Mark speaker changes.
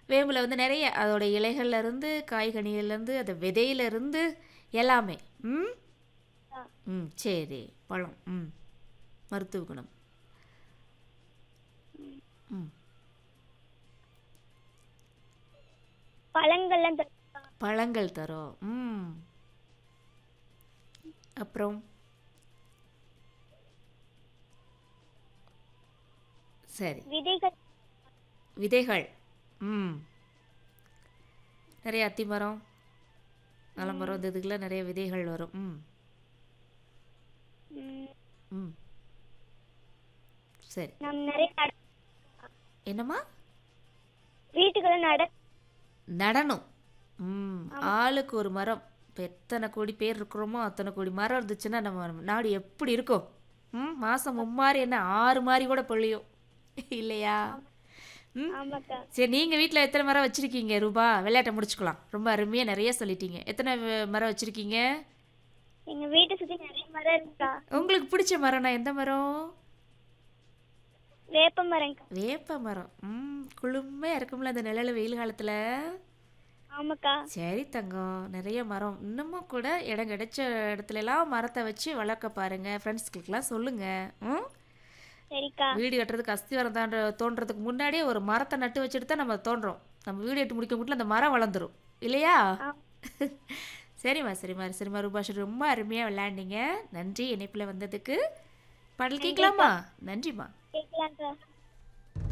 Speaker 1: வேம்பில் வந்து நிறைய அதோட இலைகள்ல இருந்து காய்கனிகள்ல இருந்து அது விதையில இருந்து எல்லாமே ம்
Speaker 2: ஆ.
Speaker 1: ம் சரி பழம் ம் மருத்துவ குணம் ம்
Speaker 2: பழங்கள்லாம் தரும்க்கா
Speaker 1: பழங்கள் தரும் ம் அப்புறம் சரி
Speaker 2: விதைகள்
Speaker 1: விதைகள் ம் நிறைய அத்திமரம் ஆலமரம் இந்த இதுக்கெல்லாம் நிறைய விதைகள் வரும் ம்
Speaker 2: ம்,
Speaker 1: ம் சரி
Speaker 2: நம்ம நிறைய நட
Speaker 1: என்னம்மா
Speaker 2: வீட்டுக்கெல்லாம் நட
Speaker 1: நடணும் ம் ஆளுக்கு ஒரு மரம் இப்போ எத்தனை கோடி பேர் இருக்கிறோமோ அத்தனை கோடி மரம் இருந்துச்சுன்னா நம்ம நாடு எப்படி இருக்கும் ம் மாதம் மும்மாரி என்ன ஆறு மாதிரி கூட பொழியும் இல்லையா ம்
Speaker 2: ஆமாக்கா
Speaker 1: சரி நீங்கள் வீட்டில் எத்தனை மரம் வச்சுருக்கீங்க ரூபா விளையாட்டை முடிச்சுக்கலாம் ரொம்ப அருமையாக நிறைய சொல்லிட்டீங்க எத்தனை வ- மரம் வச்சுருக்கீங்க
Speaker 2: எங்க வீட்டை சுத்தி நிறைய மரம் இருக்கா
Speaker 1: உங்களுக்கு பிடிச்ச மரம்னா எந்த மரம்
Speaker 2: வேப்ப மரம்க்கா
Speaker 1: வேப்ப மரம் ம் குளுமையாக இருக்கும்ல அந்த நிழல் வெயில் காலத்தில்
Speaker 2: ஆமாக்கா
Speaker 1: சரி தங்கம் நிறைய மரம் இன்னமும் கூட இடம் கிடைச்ச இடத்துல எல்லாம் மரத்தை வச்சு வளர்க்க பாருங்க ஃப்ரெண்ட்ஸ்களுக்கெல்லாம் சொல்லுங்க ம்
Speaker 2: சரிக்கா
Speaker 1: வீடு கட்டுறதுக்கு அஸ்திவாரம் தாண்ட தோன்றதுக்கு முன்னாடியே ஒரு மரத்தை நட்டு வச்சுட்டு தான் நம்ம தோன்றோம் நம்ம வீடு எட்டு முடிக்க முடியல அந்த மரம் வளர்ந்துரும் இல்லையா
Speaker 2: ஆ.
Speaker 1: சரிம்மா சரிம்மா சரிம்மா ரூபாஷ் ரொம்ப அருமையாக விளையாண்டீங்க நன்றி இணைப்பில் வந்ததுக்கு பாடல் கேட்கலாமா நன்றிம்மா
Speaker 2: கேட்கலாம்க்கா